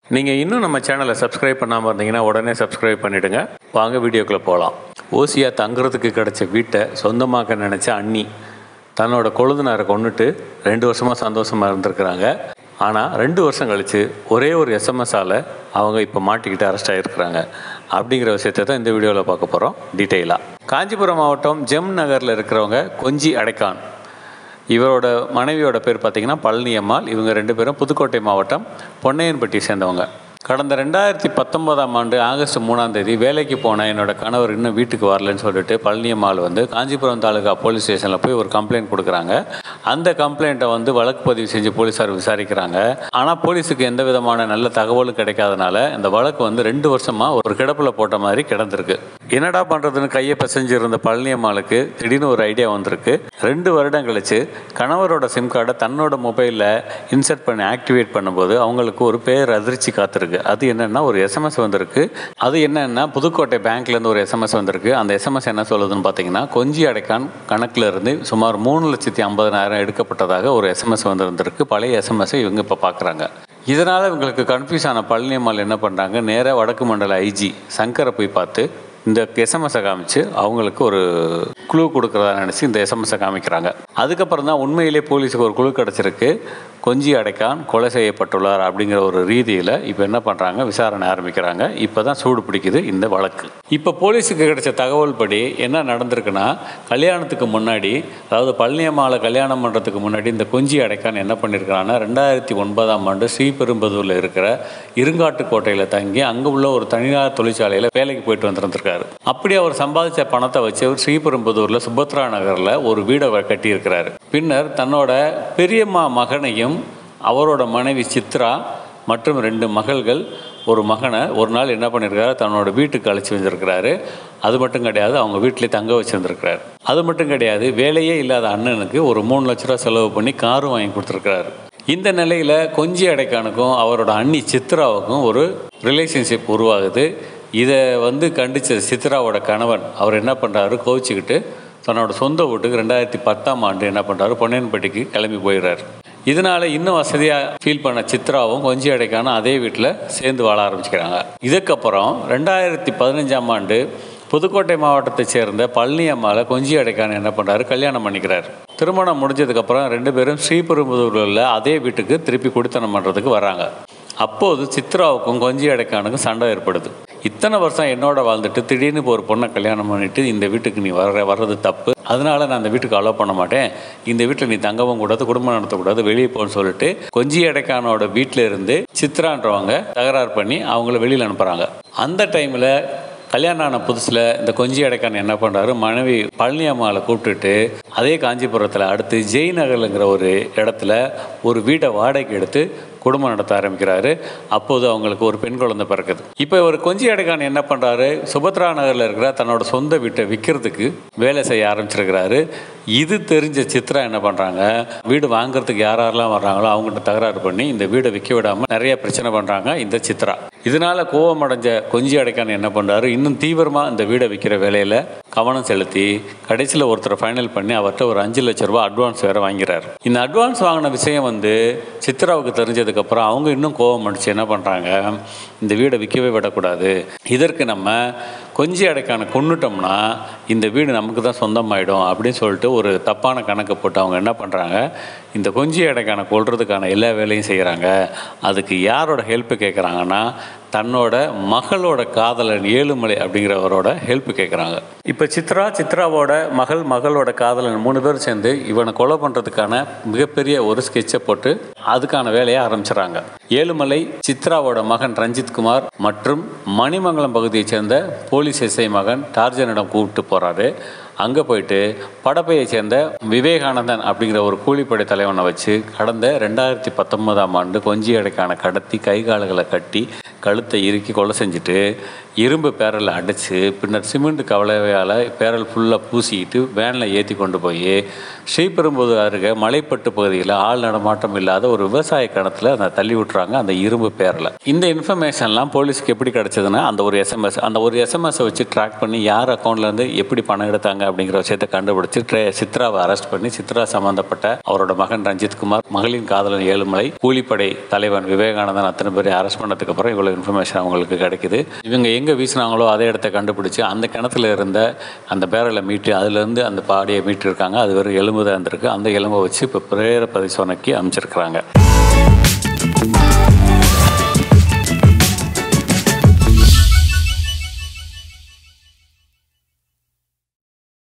நீங்கள் இன்னும் நம்ம சேனலை சப்ஸ்கிரைப் பண்ணாமல் இருந்தீங்கன்னா உடனே சப்ஸ்கிரைப் பண்ணிவிடுங்க வாங்க வீடியோக்குள்ளே போகலாம் ஓசியாக தங்குறதுக்கு கிடைச்ச வீட்டை சொந்தமாக்க நினச்ச அண்ணி தன்னோட கொழுந்தனாரை கொண்டுட்டு ரெண்டு வருஷமாக சந்தோஷமாக இருந்திருக்கிறாங்க ஆனால் ரெண்டு வருஷம் கழித்து ஒரே ஒரு எஸ்எம்எஸ்ஸால் அவங்க இப்போ மாட்டிக்கிட்டு அரெஸ்ட் ஆகிருக்கிறாங்க அப்படிங்கிற விஷயத்தை தான் இந்த வீடியோவில் பார்க்க போகிறோம் டீட்டெயிலாக காஞ்சிபுரம் மாவட்டம் ஜெம் நகரில் இருக்கிறவங்க கொஞ்சி அடைக்கான் இவரோட மனைவியோட பேர் பார்த்தீங்கன்னா பழனியம்மாள் இவங்க ரெண்டு பேரும் புதுக்கோட்டை மாவட்டம் பொன்னையன்பட்டி சேர்ந்தவங்க கடந்த ரெண்டாயிரத்தி பத்தொன்பதாம் ஆண்டு ஆகஸ்ட் மூணாம் தேதி வேலைக்கு போன என்னோட கணவர் இன்னும் வீட்டுக்கு வரலன்னு சொல்லிட்டு பழனியம்மாள் வந்து காஞ்சிபுரம் தாலுகா போலீஸ் ஸ்டேஷனில் போய் ஒரு கம்ப்ளைண்ட் கொடுக்குறாங்க அந்த கம்ப்ளைண்ட்டை வந்து வழக்கு பதிவு செஞ்சு போலீஸார் விசாரிக்கிறாங்க ஆனால் போலீஸுக்கு எந்த விதமான நல்ல தகவலும் கிடைக்காதனால இந்த வழக்கு வந்து ரெண்டு வருஷமாக ஒரு கிடப்பில் போட்ட மாதிரி கிடந்திருக்கு என்னடா பண்ணுறதுன்னு கையை பிசைஞ்சு இருந்த பழனியம்மாளுக்கு திடீர்னு ஒரு ஐடியா வந்திருக்கு ரெண்டு வருடம் கழிச்சு கணவரோட சிம் கார்டை தன்னோட மொபைலில் இன்சர்ட் பண்ணி ஆக்டிவேட் பண்ணும்போது அவங்களுக்கு ஒரு பேர் அதிர்ச்சி காத்திருக்கு அது என்னன்னா ஒரு எஸ்எம்எஸ் வந்திருக்கு அது என்னன்னா புதுக்கோட்டை பேங்க்லேருந்து ஒரு எஸ்எம்எஸ் வந்திருக்கு அந்த எஸ்எம்எஸ் என்ன சொல்லுதுன்னு பார்த்தீங்கன்னா கொஞ்சி அடைக்கான் கணக்கில் இருந்து சுமார் மூணு லட்சத்தி ஐம்பதனாயிரம் எடுக்கப்பட்டதாக ஒரு எஸ்எம்எஸ் வந்திருந்திருக்கு பழைய எஸ்எம்எஸ்ஸை இவங்க இப்போ பார்க்குறாங்க இதனால் இவங்களுக்கு கன்ஃபியூஸ் ஆன பழனியம்மாள் என்ன பண்ணுறாங்க நேராக வடக்கு மண்டல ஐஜி சங்கரை போய் பார்த்து இந்த எஸ்எம்எஸை காமிச்சு அவங்களுக்கு ஒரு குழு கொடுக்குறதா நினச்சி இந்த எஸ்எம்எஸை காமிக்கிறாங்க அதுக்கப்புறம் தான் உண்மையிலே போலீஸுக்கு ஒரு குழு கிடச்சிருக்கு கொஞ்சி அடைக்கான் கொலை செய்யப்பட்டுள்ளார் அப்படிங்கிற ஒரு ரீதியில் இப்போ என்ன பண்ணுறாங்க விசாரணை ஆரம்பிக்கிறாங்க இப்போ தான் சூடு பிடிக்குது இந்த வழக்கு இப்போ போலீஸுக்கு கிடைச்ச தகவல் படி என்ன நடந்திருக்குன்னா கல்யாணத்துக்கு முன்னாடி அதாவது பழனியம்மாவை கல்யாணம் பண்ணுறதுக்கு முன்னாடி இந்த கொஞ்சி அடைக்கான் என்ன பண்ணியிருக்கிறான்னா ரெண்டாயிரத்தி ஒன்பதாம் ஆண்டு ஸ்ரீபெரும்பதூரில் இருக்கிற இருங்காட்டுக்கோட்டையில் தங்கி அங்கே உள்ள ஒரு தனியார் தொழிற்சாலையில் வேலைக்கு போயிட்டு வந்திருந்திருக்காரு அப்படி அவர் சம்பாதிச்ச பணத்தை வச்சு அவர் ஸ்ரீபெரும்புதூரில் சுபத்ரா நகரில் ஒரு வீடை வ- கட்டியிருக்கிறாரு பின்னர் தன்னோட பெரியம்மா மகனையும் அவரோட மனைவி சித்ரா மற்றும் ரெண்டு மகள்கள் ஒரு மகனை ஒரு நாள் என்ன பண்ணியிருக்காரு தன்னோட வீட்டுக்கு அழைச்சி வந்திருக்கிறாரு அது மட்டும் கிடையாது அவங்க வீட்டிலே தங்க வச்சுருந்துருக்கிறாரு அது மட்டும் கிடையாது வேலையே இல்லாத அண்ணனுக்கு ஒரு மூணு லட்ச ரூபா செலவு பண்ணி காரும் வாங்கி கொடுத்துருக்கிறாரு இந்த நிலையில் கொஞ்சி அடைக்கானுக்கும் அவரோட அண்ணி சித்ராவுக்கும் ஒரு ரிலேஷன்ஷிப் உருவாகுது இதை வந்து கண்டிச்ச சித்ராவோட கணவன் அவர் என்ன பண்ணுறாரு கோவிச்சுக்கிட்டு தன்னோட சொந்த வீட்டுக்கு ரெண்டாயிரத்தி பத்தாம் ஆண்டு என்ன பண்ணுறாரு பொன்னையன்பட்டிக்கு கிளம்பி போயிடுறாரு இதனால இன்னும் வசதியாக ஃபீல் பண்ண சித்ராவும் கொஞ்சி அடைக்கான அதே வீட்டில் சேர்ந்து வாழ ஆரம்பிச்சுக்கிறாங்க இதுக்கப்புறம் ரெண்டாயிரத்தி பதினஞ்சாம் ஆண்டு புதுக்கோட்டை மாவட்டத்தை சேர்ந்த பழனி அம்மாவை கொஞ்சி அடைக்கான என்ன பண்ணுறாரு கல்யாணம் பண்ணிக்கிறார் திருமணம் முடிஞ்சதுக்கப்புறம் ரெண்டு பேரும் ஸ்ரீபெரும்புதூரில் உள்ள அதே வீட்டுக்கு திருப்பி குடித்தனம் பண்ணுறதுக்கு வராங்க அப்போது சித்ராவுக்கும் கொஞ்சி அடைக்கானுக்கும் சண்டை ஏற்படுது இத்தனை வருஷம் என்னோட வாழ்ந்துட்டு திடீர்னு இப்போ ஒரு பொண்ணை கல்யாணம் பண்ணிட்டு இந்த வீட்டுக்கு நீ வர வர்றது தப்பு அதனால நான் அந்த வீட்டுக்கு அலோவ் பண்ண மாட்டேன் இந்த வீட்டில் நீ தங்கவும் கூடாது குடும்பம் நடத்தக்கூடாது வெளியே போன்னு சொல்லிட்டு கொஞ்சி அடைக்கானோட வீட்டில் இருந்து சித்ரான்றவங்க தகராறு பண்ணி அவங்கள வெளியில் அனுப்புகிறாங்க அந்த டைமில் கல்யாணம் ஆன புதுசில் இந்த கொஞ்சி அடைக்கான் என்ன பண்ணுறாரு மனைவி பழனி அம்மாவை கூப்பிட்டுட்டு அதே காஞ்சிபுரத்தில் அடுத்து ஜெய் நகர்ங்கிற ஒரு இடத்துல ஒரு வீட்டை வாடகைக்கு எடுத்து குடும்பம் நடத்த ஆரம்பிக்கிறாரு அப்போது அவங்களுக்கு ஒரு பெண் குழந்தை பிறக்குது இப்போ இவர் கொஞ்சி அடைக்கான் என்ன பண்ணுறாரு சுபத்ரா நகரில் இருக்கிற தன்னோட சொந்த வீட்டை விற்கிறதுக்கு வேலை செய்ய ஆரம்பிச்சிருக்கிறாரு இது தெரிஞ்ச சித்ரா என்ன பண்ணுறாங்க வீடு வாங்குறதுக்கு யார் யாரெல்லாம் வர்றாங்களோ அவங்ககிட்ட தகராறு பண்ணி இந்த வீடை விற்க விடாமல் நிறைய பிரச்சனை பண்ணுறாங்க இந்த சித்ரா இதனால கோபம் அடைஞ்ச கொஞ்சி அடைக்கான் என்ன பண்ணுறாரு இன்னும் தீவிரமாக இந்த வீடை விற்கிற வேலையில் கவனம் செலுத்தி கடைசியில் ஒருத்தரை ஃபைனல் பண்ணி அவர்கிட்ட ஒரு அஞ்சு லட்ச ரூபா அட்வான்ஸ் வேறு வாங்கிறார் இந்த அட்வான்ஸ் வாங்கின விஷயம் வந்து சித்ராவுக்கு தெரிஞ்சதுக்கப்புறம் அவங்க இன்னும் கோபம் அடிச்சு என்ன பண்ணுறாங்க இந்த வீடை விற்கவே விடக்கூடாது இதற்கு நம்ம கொஞ்சி அடைக்கான கொண்டுட்டோம்னா இந்த வீடு நமக்கு தான் சொந்தமாயிடும் அப்படின்னு சொல்லிட்டு ஒரு தப்பான கணக்கு போட்டு அவங்க என்ன பண்ணுறாங்க இந்த கொஞ்சி அடைக்கான கொள்றதுக்கான எல்லா வேலையும் செய்கிறாங்க அதுக்கு யாரோட ஹெல்ப்பு கேட்குறாங்கன்னா தன்னோட மகளோட காதலன் ஏழுமலை அப்படிங்கிறவரோட ஹெல்ப் கேட்குறாங்க இப்போ சித்ரா சித்ராவோட மகள் மகளோட காதலன் மூணு பேர் சேர்ந்து இவனை கொலை பண்ணுறதுக்கான மிகப்பெரிய ஒரு ஸ்கெட்சை போட்டு அதுக்கான வேலையை ஆரம்பிச்சிடறாங்க ஏழுமலை சித்ராவோட மகன் ரஞ்சித் குமார் மற்றும் மணிமங்கலம் பகுதியைச் சேர்ந்த போலீஸ் எஸ்ஐ மகன் டார்ஜனிடம் கூப்பிட்டு போகிறாரு அங்கே போயிட்டு படப்பையை சேர்ந்த விவேகானந்தன் அப்படிங்கிற ஒரு கூலிப்படை தலைவனை வச்சு கடந்த ரெண்டாயிரத்தி பத்தொன்பதாம் ஆண்டு கொஞ்சி அடைக்கான கடத்தி கை கால்களை கட்டி கழுத்தை இறுக்கி கொலை செஞ்சுட்டு இரும்பு பேரலை அடைச்சு பின்னர் சிமெண்ட் கவலையால் பேரல் ஃபுல்லாக பூசிக்கிட்டு வேனில் ஏற்றி கொண்டு போய் ஸ்ரீபெரும்புதூர் அருகே மலைப்பட்டு பகுதியில் ஆள் நடமாட்டம் இல்லாத ஒரு விவசாய கிணத்துல அந்த தள்ளி விட்டுறாங்க அந்த இரும்பு பேரலை இந்த இன்ஃபர்மேஷன்லாம் போலீஸ்க்கு எப்படி கிடைச்சதுன்னா அந்த ஒரு எஸ்எம்எஸ் அந்த ஒரு எஸ்எம்எஸை வச்சு ட்ராக் பண்ணி யார் அக்கௌண்ட்லேருந்து எப்படி பணம் எடுத்தாங்க அப்படிங்கிற விஷயத்தை கண்டுபிடிச்சு ட்ரே சித்ராவை அரெஸ்ட் பண்ணி சித்ரா சம்மந்தப்பட்ட அவரோட மகன் ரஞ்சித் குமார் மகளின் காதலன் ஏழுமலை கூலிப்படை தலைவன் விவேகானந்தன் அத்தனை பேரையும் அரெஸ்ட் பண்ணதுக்கு அப்புறம் இவ்வளோ இன்ஃபர்மேஷன் அவங்களுக்கு கிடைக்குது இவங்க எங்கே வீசினாங்களோ அதே இடத்த கண்டுபிடிச்சு அந்த கிணத்துல இருந்த அந்த பேரலை மீட்டு அதுலேருந்து அந்த பாடியை மீட்டிருக்காங்க அது வெறும் எலும்பு தான் இருந்திருக்கு அந்த எலும்பை வச்சு இப்போ பிரேர பரிசோதனைக்கு அமைச்சிருக்கிறாங்க